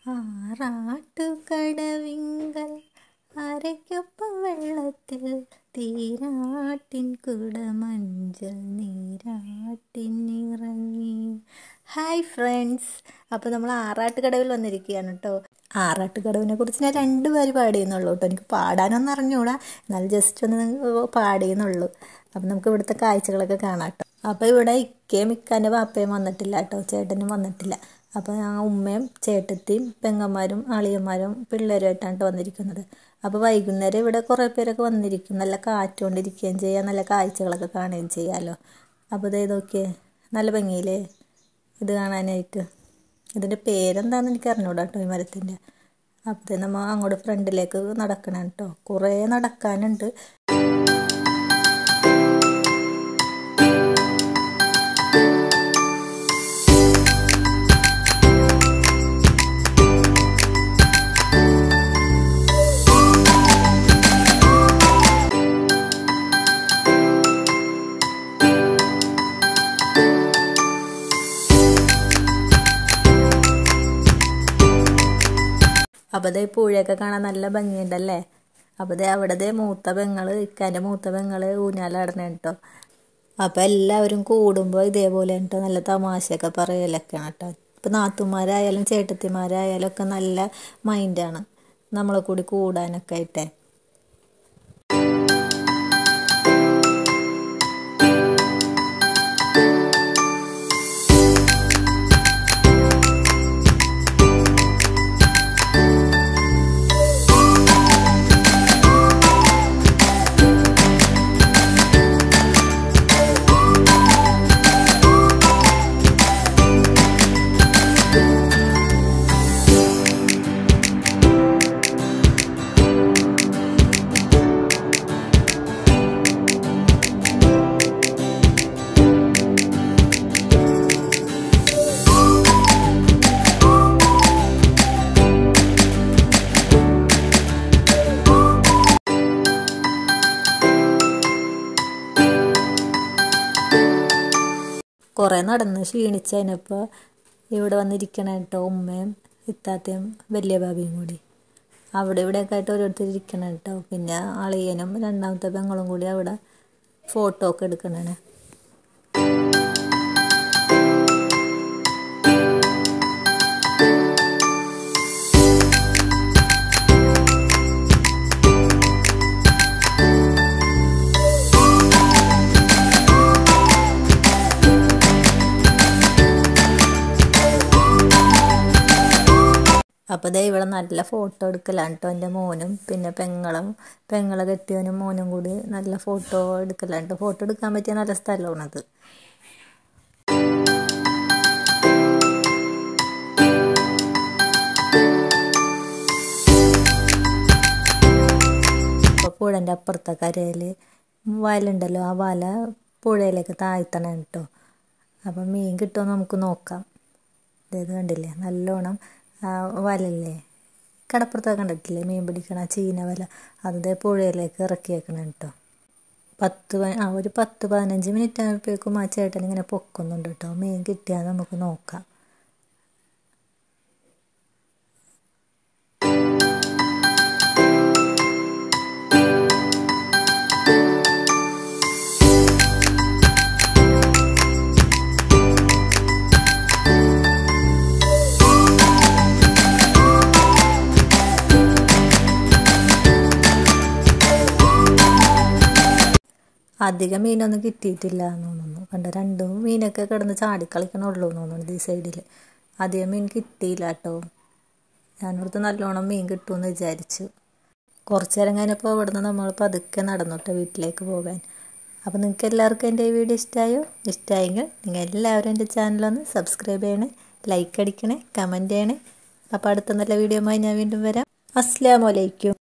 ആറാട്ടുകടവിങ്കൽ അരയ്ക്കൊപ്പം വെള്ളത്തിൽ തീരാട്ടിൻ കുടമഞ്ചൽ നീരാട്ടിനിറങ്ങി hi friends അപ്പോൾ നമ്മൾ ആറാട്ടുകടവിൽ വന്നിരിക്കുകയാണ് കേട്ടോ ആറാട്ടുകടവിനെ കുറിച്ച് ഞാൻ രണ്ട് പേര് പാടിയെന്നുള്ളൂ കേട്ടോ എനിക്ക് പാടാനൊന്നും അറിഞ്ഞൂടാ എന്നാൽ ജസ്റ്റ് ഒന്ന് പാടിയെന്നുള്ളൂ അപ്പം നമുക്ക് ഇവിടുത്തെ കാഴ്ചകളൊക്കെ കാണാം കേട്ടോ അപ്പോൾ ഇവിടെ ഇക്കയും ഇക്കാൻ്റെ പാപ്പയും വന്നിട്ടില്ല കേട്ടോ ചേട്ടനും വന്നിട്ടില്ല അപ്പോൾ ആ ഉമ്മയും ചേട്ടത്തിയും പെങ്ങന്മാരും അളിയന്മാരും പിള്ളേരുമായിട്ടാണ് വന്നിരിക്കുന്നത് അപ്പോൾ വൈകുന്നേരം ഇവിടെ കുറേ പേരൊക്കെ വന്നിരിക്കും നല്ല കാറ്റുകൊണ്ടിരിക്കുകയും ചെയ്യാം നല്ല കാഴ്ചകളൊക്കെ കാണുകയും ചെയ്യാമല്ലോ അപ്പോൾ ഇത് നോക്കിയേ നല്ല ഭംഗിയില്ലേ ഇത് കാണാനായിട്ട് ഇതിൻ്റെ പേരെന്താണെന്ന് എനിക്ക് അറിഞ്ഞൂടാ കേട്ടോ ഈ മരത്തിൻ്റെ അപ്പോൾ നമ്മൾ അങ്ങോട്ട് ഫ്രണ്ടിലേക്ക് നടക്കണം കേട്ടോ കുറേ നടക്കാനുണ്ട് അപ്പോൾ ദേ പുഴയൊക്കെ കാണാൻ നല്ല ഭംഗിയുണ്ടല്ലേ അപ്പോൾ ദേ അവിടെ ദേ മൂത്ത പെങ്ങൾ ഇക്കാൻ്റെ മൂത്ത പെങ്ങൾ ഊഞ്ഞാലാടണ കേട്ടോ അപ്പോൾ എല്ലാവരും കൂടുമ്പോൾ ഇതേപോലെ കേട്ടോ നല്ല തമാശയൊക്കെ പറയലൊക്കെയാണ് കേട്ടോ ഇപ്പോൾ നാത്തുമാരായാലും ചേട്ടത്തിമാരായാലും ഒക്കെ നല്ല മൈൻഡാണ് നമ്മളെ കൂടി കൂടാനൊക്കെ ആയിട്ടേ കുറേ നടന്ന് ക്ഷീണിച്ചതിനപ്പോൾ ഇവിടെ വന്നിരിക്കണ കേട്ടോ ഉമ്മയും ഇത്താത്തയും വലിയ ബാബയും കൂടി അവിടെ ഇവിടെയൊക്കെ ആയിട്ട് ഓരോരുത്തർ ഇരിക്കണം കേട്ടോ പിന്നെ അളിയനും രണ്ടാമത്തെ പെങ്ങളും കൂടി അവിടെ ഫോട്ടോ ഒക്കെ എടുക്കണേ അപ്പോൾ ദേ ഇവിടെ നല്ല ഫോട്ടോ എടുക്കലാണ് കേട്ടോ എൻ്റെ മോനും പിന്നെ പെങ്ങളും പെങ്ങളെ കെട്ടിയവനും മോനും കൂടി നല്ല ഫോട്ടോ എടുക്കലാണ് കേട്ടോ ഫോട്ടോ എടുക്കാൻ പറ്റിയ നല്ല സ്ഥലമാണത് അപ്പോൾ പുഴൻ്റെ അപ്പുറത്തെ കരയിൽ വലുണ്ടല്ലോ ആ വല പുഴയിലേക്ക് താഴ്ത്തണം കേട്ടോ അപ്പം മീൻ കിട്ടുമോ നമുക്ക് നോക്കാം ഇത് കണ്ടില്ലേ നല്ലോണം വലല്ലേ കടപ്പുറത്തൊക്കെ കണ്ടിട്ടില്ലേ മീൻ പിടിക്കണ ചീന വല അത് പുഴയിലേക്ക് ഇറക്കിയേക്കണം കേട്ടോ പത്ത് ആ ഒരു പത്ത് പതിനഞ്ച് മിനിറ്റ് ആകുമ്പോഴേക്കും ആ ചേട്ടൻ ഇങ്ങനെ പൊക്കുന്നുണ്ട് കേട്ടോ മീൻ കിട്ടിയാൽ നമുക്ക് നോക്കാം അധികം മീനൊന്നും കിട്ടിയിട്ടില്ല എന്ന് തോന്നുന്നു കണ്ട രണ്ടും മീനൊക്കെ കിടന്ന് ചാടിക്കളിക്കണുള്ളൂ എന്ന് തോന്നുന്നു ഈ സൈഡിൽ അധികം മീൻ കിട്ടിയില്ല കേട്ടോ ഞാനിവിടുത്തെ നല്ലോണം മീൻ കിട്ടുമെന്ന് വിചാരിച്ചു കുറച്ച് നേരം കഴിഞ്ഞപ്പോൾ ഇവിടുന്ന് നമ്മൾ പതുക്കെ നടന്നിട്ട് വീട്ടിലേക്ക് പോകാൻ അപ്പോൾ നിങ്ങൾക്ക് എല്ലാവർക്കും എൻ്റെ ഈ വീഡിയോ ഇഷ്ടമായോ ഇഷ്ടമായെങ്കിൽ നിങ്ങൾ എല്ലാവരും എൻ്റെ ചാനലൊന്ന് സബ്സ്ക്രൈബ് ചെയ്യണേ ലൈക്ക് അടിക്കണേ കമൻറ്റ് ചെയ്യണേ അപ്പോൾ അടുത്ത നല്ല വീഡിയോയുമായി ഞാൻ വീണ്ടും വരാം അസ്സാം വലൈക്കും